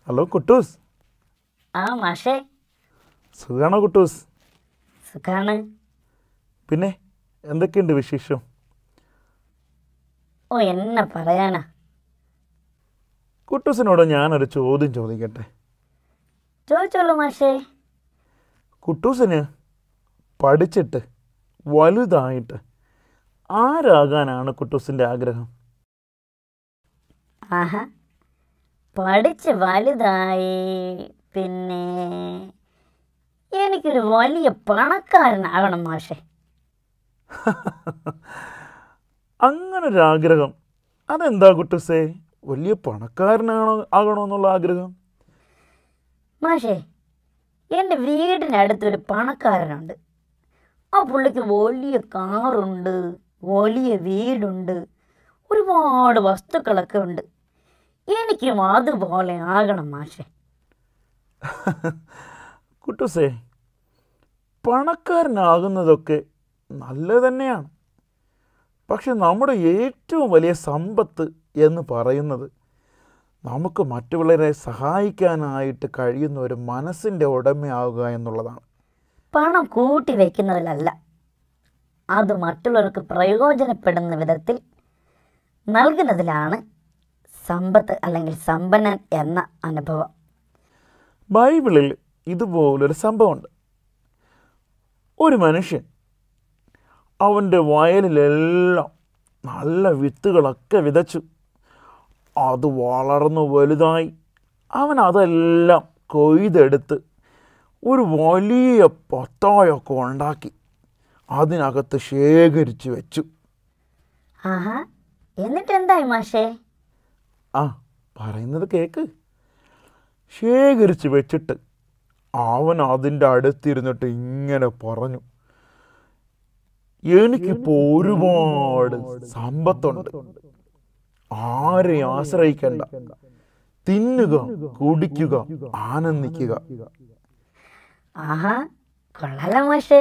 hello കുട്ടൂസ് ആ മാഷേ സുഖാണോ കുട്ടൂസ് സുഖാണ് പിന്നെ എന്തൊക്കെയുണ്ട് വിശേഷം ഓ എന്നെ പറയാനാ കുട്ടൂസിനോട് ഞാനൊരു ചോദ്യം ചോദിക്കട്ടെ ചോദിച്ചോളൂ മാഷേ കുട്ടൂസിന് പഠിച്ചിട്ട് വലുതായിട്ട് ആരാകാനാണ് കുട്ടൂസിൻ്റെ ആഗ്രഹം ആഹാ പഠിച്ച് വലുതായി പിന്നെ എനിക്കൊരു വലിയ പണക്കാരനാകണം മാഷേ അങ്ങനൊരു ആഗ്രഹം അതെന്താ കുട്ടൂസേ വലിയ പണക്കാരനാണോ ആകണമെന്നുള്ള ആഗ്രഹം മാഷേ എൻ്റെ വീടിനടുത്തൊരു പണക്കാരനുണ്ട് ആ പുള്ളിക്ക് വലിയ കാറുണ്ട് വലിയ വീടുണ്ട് ഒരുപാട് വസ്തുക്കളൊക്കെ ഉണ്ട് എനിക്കും അതുപോലെ ആകണം മാഷേ കുട്ടൂസേ പണക്കാരനാകുന്നതൊക്കെ നല്ലത് തന്നെയാണ് പക്ഷെ നമ്മുടെ ഏറ്റവും വലിയ സമ്പത്ത് എന്ന് പറയുന്നത് നമുക്ക് മറ്റുള്ളവരെ സഹായിക്കാനായിട്ട് കഴിയുന്ന ഒരു മനസ്സിൻ്റെ ഉടമയാവുക എന്നുള്ളതാണ് പണം കൂട്ടി വയ്ക്കുന്നതിലല്ല അത് മറ്റുള്ളവർക്ക് പ്രയോജനപ്പെടുന്ന വിധത്തിൽ നൽകുന്നതിലാണ് സമ്പത്ത് അല്ലെങ്കിൽ സമ്പന്നൻ എന്ന അനുഭവം ബൈബിളിൽ ഇതുപോലൊരു സംഭവമുണ്ട് ഒരു മനുഷ്യൻ അവൻ്റെ വയലിലെല്ലാം നല്ല വിത്തുകളൊക്കെ വിതച്ചു അത് വളർന്നു വലുതായി അവൻ അതെല്ലാം കൊയ്തെടുത്ത് ഒരു വലിയ പത്തായൊക്കെ ഉണ്ടാക്കി അതിനകത്ത് ശേഖരിച്ചു വെച്ചു ആഹാ എന്നിട്ട് എന്തായി മാഷേ ആ പറയുന്നത് കേക്ക് ശേഖരിച്ച് വെച്ചിട്ട് അവൻ അതിൻ്റെ അടുത്തിരുന്നിട്ട് ഇങ്ങനെ പറഞ്ഞു എനിക്കിപ്പോൾ ഒരുപാട് സമ്പത്തുണ്ട് ആരെയും ആശ്രയിക്കണ്ട തിന്നുക കുടിക്കുക ആനന്ദിക്കുക ആഹാ കൊള്ളാലോ മാഷേ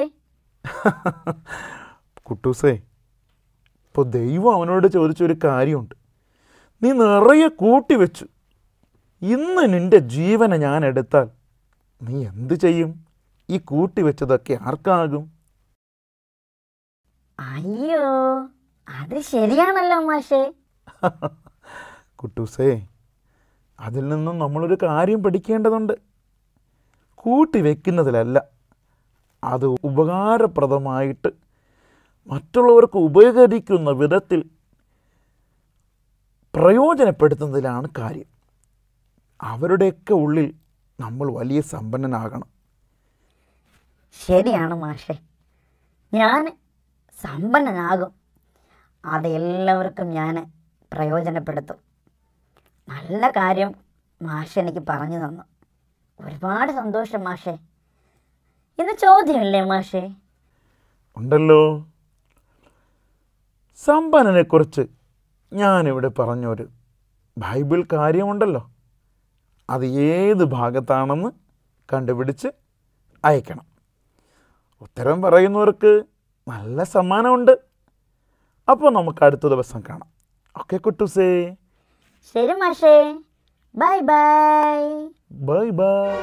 കുട്ടൂസേ ഇപ്പോൾ ദൈവം അവനോട് ചോദിച്ചൊരു കാര്യമുണ്ട് നീ നിറയെ കൂട്ടി വെച്ചു ഇന്ന് നിന്റെ ജീവനെ ഞാൻ എടുത്താൽ നീ എന്ത് ചെയ്യും ഈ കൂട്ടി വെച്ചതൊക്കെ ആർക്കാകും അയ്യോ അത് ശരിയാണല്ലോ മാഷേ കുട്ടൂസേ അതിൽ നിന്നും നമ്മളൊരു കാര്യം പഠിക്കേണ്ടതുണ്ട് കൂട്ടി വെക്കുന്നതിലല്ല അത് ഉപകാരപ്രദമായിട്ട് മറ്റുള്ളവർക്ക് ഉപകരിക്കുന്ന വിധത്തിൽ പ്രയോജനപ്പെടുത്തുന്നതിലാണ് കാര്യം അവരുടെയൊക്കെ ഉള്ളിൽ നമ്മൾ വലിയ സമ്പന്നനാകണം ശരിയാണ് മാഷേ ഞാൻ സമ്പന്നനാകും അത് എല്ലാവർക്കും ഞാൻ പ്രയോജനപ്പെടുത്തും നല്ല കാര്യം മാഷ് എനിക്ക് പറഞ്ഞു തന്നു ഒരുപാട് സന്തോഷം മാഷേ ഇത് ചോദ്യമില്ലേ മാഷേ ഉണ്ടല്ലോ സമ്പന്നനെക്കുറിച്ച് ഞാനിവിടെ പറഞ്ഞൊരു ബൈബിൾ കാര്യമുണ്ടല്ലോ അത് ഏത് ഭാഗത്താണെന്ന് കണ്ടുപിടിച്ച് അയക്കണം ഉത്തരം പറയുന്നവർക്ക് നല്ല സമ്മാനമുണ്ട് അപ്പോൾ നമുക്ക് അടുത്ത ദിവസം കാണാം ഓക്കെ കുട്ടൂസേ ശരി മാഷേ ബൈ ബൈ ബൈ ബൈ